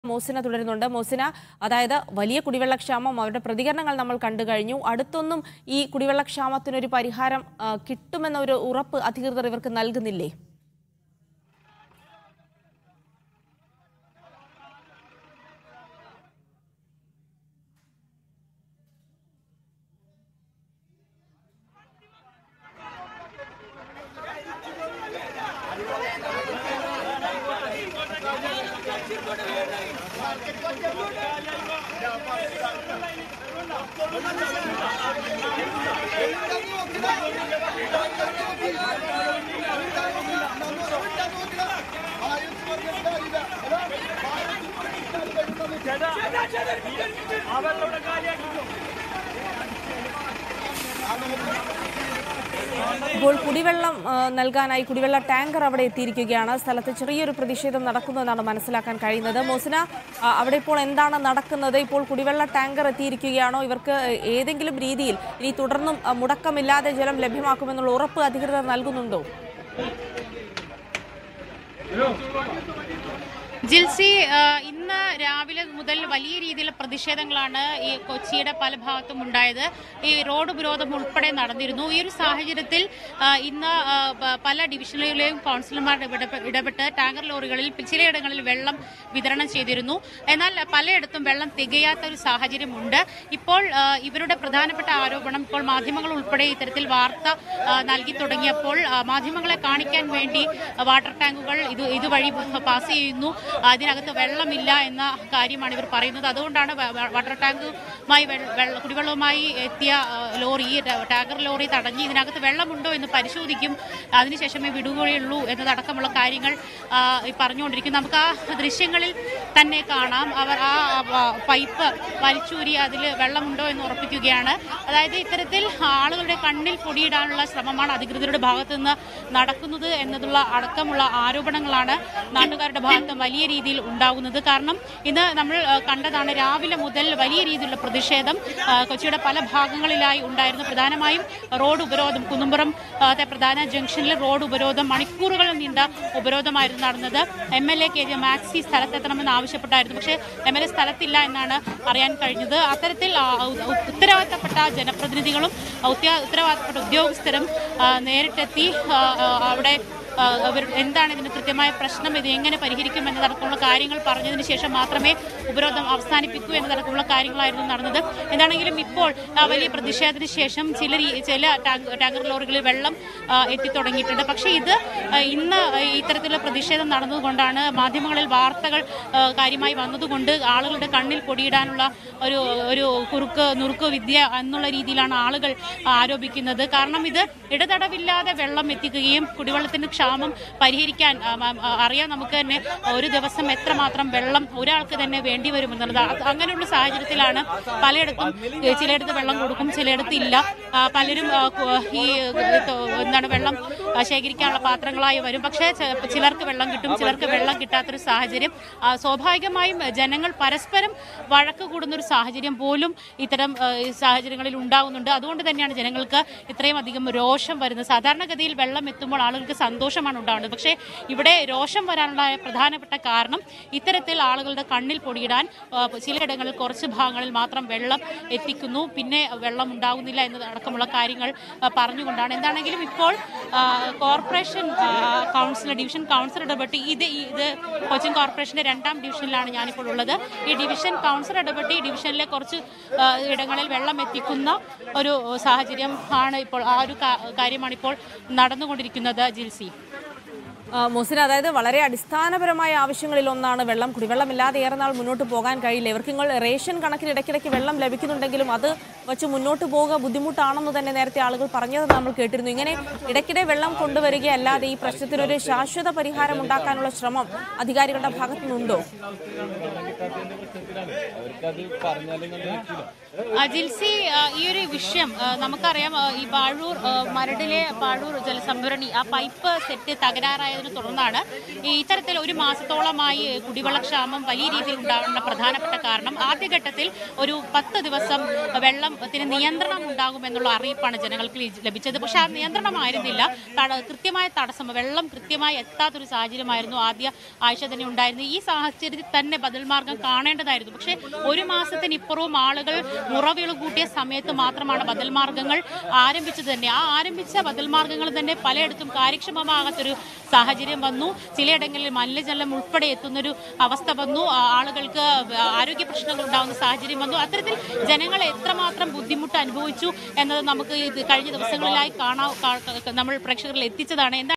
മോസിന തുടരുന്നുണ്ട് മോസിന അതായത് വലിയ കുടിവെള്ളക്ഷാമം അവരുടെ പ്രതികരണങ്ങൾ നമ്മൾ കണ്ടു കഴിഞ്ഞു അടുത്തൊന്നും ഈ കുടിവെള്ളക്ഷാമത്തിനൊരു പരിഹാരം ആ, കിട്ടുമെന്ന ഒരു ഉറപ്പ് അധികൃതർ ഇവർക്ക് നൽകുന്നില്ലേ ഇപ്പോൾ കുടിവെള്ളം ആ, നൽകാനായി കുടിവെള്ള ടാങ്കർ അവിടെ എത്തിയിരിക്കുകയാണ് സ്ഥലത്ത് ചെറിയൊരു പ്രതിഷേധം നടക്കുന്നതെന്നാണ് മനസ്സിലാക്കാൻ കഴിയുന്നത് മോസിന ആ, അവിടെ ഇപ്പോൾ എന്താണ് നടക്കുന്നത് ഇപ്പോൾ കുടിവെള്ള ടാങ്കർ എത്തിയിരിക്കുകയാണോ ഇവർക്ക് ഏതെങ്കിലും രീതിയിൽ ഇനി തുടർന്നും ആ, മുടക്കമില്ലാതെ ജലം ലഭ്യമാക്കുമെന്നുള്ള ഉറപ്പ് അധികൃതർ നൽകുന്നുണ്ടോ ജിൽസി ആ, ഇന്ന് രാവിലെ മുതൽ വലിയ രീതിയിലുള്ള പ്രതിഷേധങ്ങളാണ് ഈ കൊച്ചിയുടെ പല ഭാഗത്തും ഉണ്ടായത് ഈ റോഡ് ഉപരോധം ഉൾപ്പെടെ നടന്നിരുന്നു ഈ ഒരു സാഹചര്യത്തിൽ ആ, ഇന്ന് ആ, പ- പല ഡിവിഷനുകളിലെയും കൗൺസിലർമാർ ഇടപെ- ഇടപെട്ട് ടാങ്കർ ലോറികളിൽ ചിലയിടങ്ങളിൽ വെള്ളം വിതരണം ചെയ്തിരുന്നു എന്നാൽ പലയിടത്തും വെള്ളം തികയാത്ത ഒരു സാഹചര്യമുണ്ട് ഇപ്പോൾ ആ, ഇവരുടെ പ്രധാനപ്പെട്ട ആരോപണം ഇപ്പോൾ മാധ്യമങ്ങൾ ഉൾപ്പെടെ ഇത്തരത്തിൽ വാർത്ത ആ, നൽകി തുടങ്ങിയപ്പോൾ ആ, മാധ്യമങ്ങളെ കാണിക്കാൻ വേണ്ടി വാട്ടർ ടാങ്കുകൾ ഇത് ഇതുവഴി പാസ് ചെയ്യുന്നു അതിനകത്ത് വെള്ളമില്ല എന്ന കാര്യമാണ് ഇവർ പറയുന്നത് അതുകൊണ്ടാണ് വ- വ- വാട്ടർ ടാങ്കുമായി വെള്ള- വെള്ള- കുടിവെള്ളവുമായി എത്തിയ ആ, ലോറി ടാ- ടാങ്കർ ലോറി തടഞ്ഞ് ഇതിനകത്ത് വെള്ളമുണ്ടോ എന്ന് പരിശോധിക്കും അതിനുശേഷമേ വിടുകയുള്ളൂ എന്നതടക്കമുള്ള കാര്യങ്ങൾ ആ, ഈ പറഞ്ഞുകൊണ്ടിരിക്കും നമുക്ക് ആ ദൃശ്യങ്ങളിൽ തന്നെ കാണാം അവർ ആ ആ, പൈപ്പ് വലിച്ചൂരി അതിൽ വെള്ളമുണ്ടോ എന്ന് ഉറപ്പിക്കുകയാണ് അതായത് ഇത്തരത്തിൽ ആളുകളുടെ കണ്ണിൽ പൊടിയിടാനുള്ള ശ്രമമാണ് അധികൃതരുടെ ഭാഗത്തു നിന്ന് നടക്കുന്നത് എന്നതുള്ള അടക്കമുള്ള ആരോപണങ്ങളാണ് നാട്ടുകാരുടെ ഭാഗത്ത് വലിയ രീതിയിൽ ഉണ്ടാകുന്നത് കാരണം ഇന്ന് നമ്മൾ ആ, കണ്ടതാണ് രാവിലെ മുതൽ വലിയ രീതിയിലുള്ള പ്രതിഷേധം ആ, കൊച്ചിയുടെ പല ഭാഗങ്ങളിലായി ഉണ്ടായിരുന്നു പ്രധാനമായും റോഡ് ഉപരോധം കുന്നുംപുറം ആ, ത്തെ പ്രധാന ജംഗ്ഷനിൽ റോഡ് ഉപരോധം മണിക്കൂറുകൾ നീണ്ട ഉപരോധമായിരുന്നു നടന്നത് M L A K J Maxi സ്ഥലത്തെത്തണമെന്ന് ആവശ്യപ്പെട്ടായിരുന്നു പക്ഷേ എം എൽ എ സ്ഥലത്തില്ല എന്നാണ് അറിയാൻ കഴിഞ്ഞത് അത്തരത്തിൽ ആ, ഉ- ഉത്തരവാദിത്തപ്പെട്ട ജനപ്രതിനിധികളും ഉത്യ- ഉത്തരവാദിത്തപ്പെട്ട ഉദ്യോഗസ്ഥരും ആ, നേരിട്ടെത്തി ആ, ആ, അവിടെ ആ, അവർ എന്താണ് ഇതിന് കൃത്യമായ പ്രശ്നം ഇത് എങ്ങനെ പരിഹരിക്കും എന്നതടക്കമുള്ള കാര്യങ്ങൾ പറഞ്ഞതിന് ശേഷം മാത്രമേ ഉപരോധം അവസാനിപ്പിക്കൂ എന്നതടക്കമുള്ള കാര്യങ്ങളായിരുന്നു നടന്നത് എന്താണെങ്കിലും ഇപ്പോൾ ആ, വലിയ പ്രതിഷേധത്തിന് ശേഷം ചില രീ- ചില ടാങ്ക് ടാങ്കർ ലോറികളിൽ വെള്ളം ആ, എത്തിത്തുടങ്ങിയിട്ടുണ്ട് പക്ഷേ ഇത് ആ, ഇന്ന് ഇത്തരത്തിലുള്ള പ്രതിഷേധം നടന്നതുകൊണ്ടാണ് മാധ്യമങ്ങളിൽ വാർത്തകൾ ആ, കാര്യമായി വന്നതുകൊണ്ട് ആളുകളുടെ കണ്ണിൽ പൊടിയിടാനുള്ള ഒരു ഒരു കുറുക്ക് നുറുക്ക് വിദ്യ എന്നുള്ള രീതിയിലാണ് ആളുകൾ ആരോപിക്കുന്നത് കാരണം ഇത് ഇടതടവില്ലാതെ വെള്ളം എത്തിക്കുകയും കുടിവെള്ളത്തിന്റെ ക്ഷാമം പരിഹരിക്കാൻ ആ, ആ, ആ, അറിയാം നമുക്ക് തന്നെ ഒരു ദിവസം എത്രമാത്രം വെള്ളം ഒരാൾക്ക് തന്നെ വേണ്ടി വരുമെന്നുള്ളത് അത് അങ്ങനെയുള്ള സാഹചര്യത്തിലാണ് പലയിടത്തും ഏ, ചിലയിടത്ത് വെള്ളം കൊടുക്കും ചിലയിടത്ത് ഇല്ല ആ, പലരും ആ, കു- ഈ ഏ, ത- എന്താണ് വെള്ളം ആ, ശേഖരിക്കാനുള്ള പാത്രങ്ങളായി വരും പക്ഷേ ചെ- ചിലർക്ക് വെള്ളം കിട്ടും ചിലർക്ക് വെള്ളം കിട്ടാത്തൊരു സാഹചര്യം ആ, സ്വാഭാവികമായും ജനങ്ങൾ പരസ്പരം വഴക്ക് കൂടുന്ന ഒരു സാഹചര്യം പോലും ഇത്തരം ആ, ഈ സാഹചര്യങ്ങളിൽ ഉണ്ടാകുന്നുണ്ട് അതുകൊണ്ട് തന്നെയാണ് ജനങ്ങൾക്ക് ഇത്രയും അധികം രോഷം വരുന്നത് സാധാരണഗതിയിൽ വെള്ളം എത്തുമ്പോൾ ആളുകൾക്ക് സന്തോഷമാണ് ഉണ്ടാകുന്നത് പക്ഷേ ഇവിടെ രോഷം വരാനുള്ള പ്രധാനപ്പെട്ട കാരണം ഇത്തരത്തിൽ ആളുകളുടെ കണ്ണിൽ പൊടിയിടാൻ ആ, ചിലയിടങ്ങളിൽ കുറച്ച് ഭാഗങ്ങളിൽ മാത്രം വെള്ളം എത്തിക്കുന്നു പിന്നെ വെള്ളം ഉണ്ടാകുന്നില്ല എന്നതടക്കമുള്ള കാര്യങ്ങൾ ആ, പറഞ്ഞുകൊണ്ടാണ് എന്താണെങ്കിലും ഇപ്പോൾ ആ, കോർപ്പറേഷൻ ആ, കൗൺസിലർ ഡിവിഷൻ കൗൺസിലർ ഇടപെട്ട് ഇത് ഈ- ഇത് കൊച്ചിൻ കോർപ്പറേഷന്റെ രണ്ടാം ഡിവിഷനിലാണ് ഞാനിപ്പോൾ ഉള്ളത് ഈ ഡിവിഷൻ കൗൺസിലർ ഇടപെട്ട് ഈ ഡിവിഷനിലെ കുറച്ച് ആ, ഇടങ്ങളിൽ വെള്ളം എത്തിക്കുന്ന ഒരു സാഹചര്യം ആണ് ഇപ്പോൾ ആ ഒരു കാ- കാര്യമാണ് ഇപ്പോൾ നടന്നുകൊണ്ടിരിക്കുന്നത് ജിൽസി ആ, മോസിന അതായത് വളരെ അടിസ്ഥാനപരമായ ആവശ്യങ്ങളിൽ ഒന്നാണ് വെള്ളം കുടിവെള്ളമില്ലാതെ ഏറെ നാൾ മുന്നോട്ട് പോകാൻ കഴിയില്ല ഇവർക്ക് നിങ്ങൾ റേഷൻ കണക്കിന് ഇടയ്ക്കിടയ്ക്ക് വെള്ളം ലഭിക്കുന്നുണ്ടെങ്കിലും അത് വച്ച് മുന്നോട്ട് പോവുക ബുദ്ധിമുട്ടാണെന്ന് തന്നെ നേരത്തെ ആളുകൾ പറഞ്ഞത് നമ്മൾ കേട്ടിരുന്നു ഇങ്ങനെ ഇടയ്ക്കിടെ വെള്ളം കൊണ്ടുവരികയല്ലാതെ ഈ പ്രശ്നത്തിനൊരു ശാശ്വത പരിഹാരം ഉണ്ടാക്കാനുള്ള ശ്രമം അധികാരികളുടെ ഭാഗത്തു നിന്നുണ്ടോ അവർക്കത് പറഞ്ഞാലും കണ്ട് പറ്റില്ല ആ, ജിൽസി ആ, ഈ ഒരു വിഷയം ആ, നമുക്കറിയാം ആ, ഈ പാഴൂർ ആ, മരടിലെ പാഴൂർ ജലസംഭരണി ആ പൈപ്പ് സെറ്റ് തകരാറായത് ഉണ്ടായതിനെ തുടർന്നാണ് ഈ ഇത്തരത്തിൽ ഒരു മാസത്തോളമായി കുടിവെള്ളക്ഷാമം വലിയ രീതിയിൽ ഉണ്ടാകുന്ന പ്രധാനപ്പെട്ട കാരണം ആദ്യഘട്ടത്തിൽ ഒരു പത്ത് ദിവസം വെള്ളത്തിന് നിയന്ത്രണം ഉണ്ടാകുമെന്നുള്ള അറിയിപ്പാണ് ജനങ്ങൾക്ക് ലി- ലഭിച്ചത് പക്ഷെ ആ നിയന്ത്രണമായിരുന്നില്ല തട- കൃത്യമായ തടസ്സം വെള്ളം കൃത്യമായി എത്താത്തൊരു സാഹചര്യമായിരുന്നു ആദ്യ ആഴ്ച തന്നെ ഉണ്ടായിരുന്നത് ഈ സാഹചര്യത്തിൽ തന്നെ ബദൽ മാർഗം കാണേണ്ടതായിരുന്നു പക്ഷേ ഒരു മാസത്തിനിപ്പുറവും ആളുകൾ മുറവിള കൂട്ടിയ സമയത്ത് മാത്രമാണ് ബദൽ മാർഗങ്ങൾ ആരംഭിച്ചത് തന്നെ ആ ആരംഭിച്ച ബദൽ മാർഗങ്ങൾ തന്നെ പലയിടത്തും കാര്യക്ഷമമാകാത്തൊരു സാഹചര്യം വന്നു ചിലയിടങ്ങളിൽ മലിനജലം ഉൾപ്പെടെ എത്തുന്നൊരു അവസ്ഥ വന്നു ആ, ആളുകൾക്ക് ആരോഗ്യ പ്രശ്നങ്ങൾ ഉണ്ടാകുന്ന സാഹചര്യം വന്നു അത്തരത്തിൽ ജനങ്ങൾ എത്രമാത്രം ബുദ്ധിമുട്ട് അനുഭവിച്ചു എന്നത് നമുക്ക് ഇത് കഴിഞ്ഞ ദിവസങ്ങളിലായി കാണാൻ നമ്മൾ പ്രേക്ഷകരിൽ എത്തിച്ചതാണ് എന്താണ്